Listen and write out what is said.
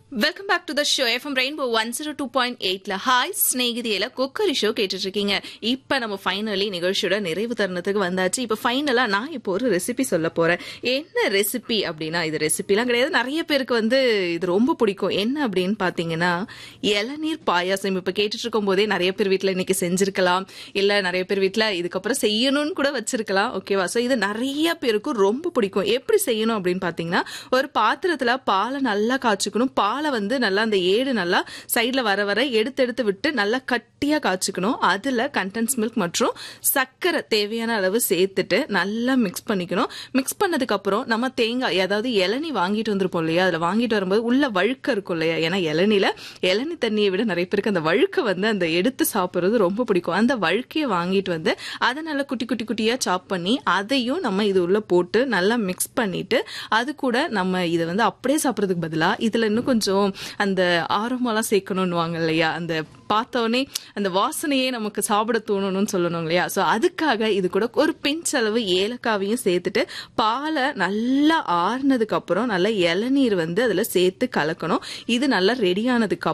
welcome back to the show FM rainbow one zero two point எயிட்ல hi ஸ்நேகிதியில cookery show கேட்டுட்டு இருக்கீங்க இப்ப நம்ம ஃபைனலி நிகழ்ச்சியோட நிறைவு தருணத்துக்கு வந்தாச்சு இப்ப ஃபைனலா நான் இப்போ ஒரு ரெசிபி சொல்ல போறேன் என்ன ரெசிபி அப்படின்னா இது ரெசிபிலாம் கிடையாது நிறைய பேருக்கு வந்து இது ரொம்ப பிடிக்கும் என்ன அப்படின்னு பாத்தீங்கன்னா இளநீர் பாயாசம் இப்ப கேட்டுட்டு இருக்கும் போதே நிறைய பேர் வீட்ல இன்னைக்கு செஞ்சிருக்கலாம் இல்ல நிறைய பேர் வீட்ல இதுக்கப்புறம் செய்யணும்னு கூட வச்சிருக்கலாம் ஓகேவா சோ இது நிறைய பேருக்கு ரொம்ப பிடிக்கும் எப்படி செய்யணும் அப்படின்னு பாத்தீங்கன்னா ஒரு பாத்திரத்துல பாலை நல்லா காய்ச்சிக்கணும் பாலை வந்து நல்லா அந்த ஏடு நல்லா சைட்ல வர வர எடுத்து எடுத்து விட்டு நல்லா கட்டியா காய்ச்சிக்கணும் அதுல கண்டென்ஸ் மில்க் மற்றும் சர்க்கரை தேவையான அளவு சேர்த்துட்டு நல்லா மிக்ஸ் பண்ணிக்கணும் மிக்ஸ் பண்ணதுக்கு அப்புறம் நம்ம தேங்காய் அதாவது இளநி வாங்கிட்டு வந்திருப்போம் இல்லையா அதுல வாங்கிட்டு வரும்போது உள்ள வழுக்க இருக்கும் இல்லையா ஏன்னா இளநில இளநி தண்ணியை விட நிறைய பேருக்கு அந்த வழுக்க வந்து அந்த எடுத்து சாப்பிடுறது ரொம்ப பிடிக்கும் அந்த வழுக்கையை வாங்கிட்டு வந்து அதை நல்லா குட்டி குட்டி குட்டியா சாப் பண்ணி அதையும் நம்ம இது உள்ள போட்டு நல்லா மிக்ஸ் பண்ணிட்டு அது கூட நம்ம இதை வந்து அப்படியே சாப்பிட்றதுக்கு பதிலா இதுல இன்னும் கொஞ்சம் அந்த ஆரோமெல்லாம் சேர்க்கணும்னுவாங்க இல்லையா அந்த பார்த்தோன்னே அந்த வாசனையே நமக்கு சாப்பிட தோணணும்னு சொல்லணும் இல்லையா ஸோ அதுக்காக இது கூட ஒரு பிஞ்ச் அளவு ஏலக்காவையும் சேர்த்துட்டு பாலை நல்லா ஆறுனதுக்கு அப்புறம் நல்லா இளநீர் வந்து அதில் சேர்த்து கலக்கணும் இது நல்லா ரெடி ஆனதுக்கு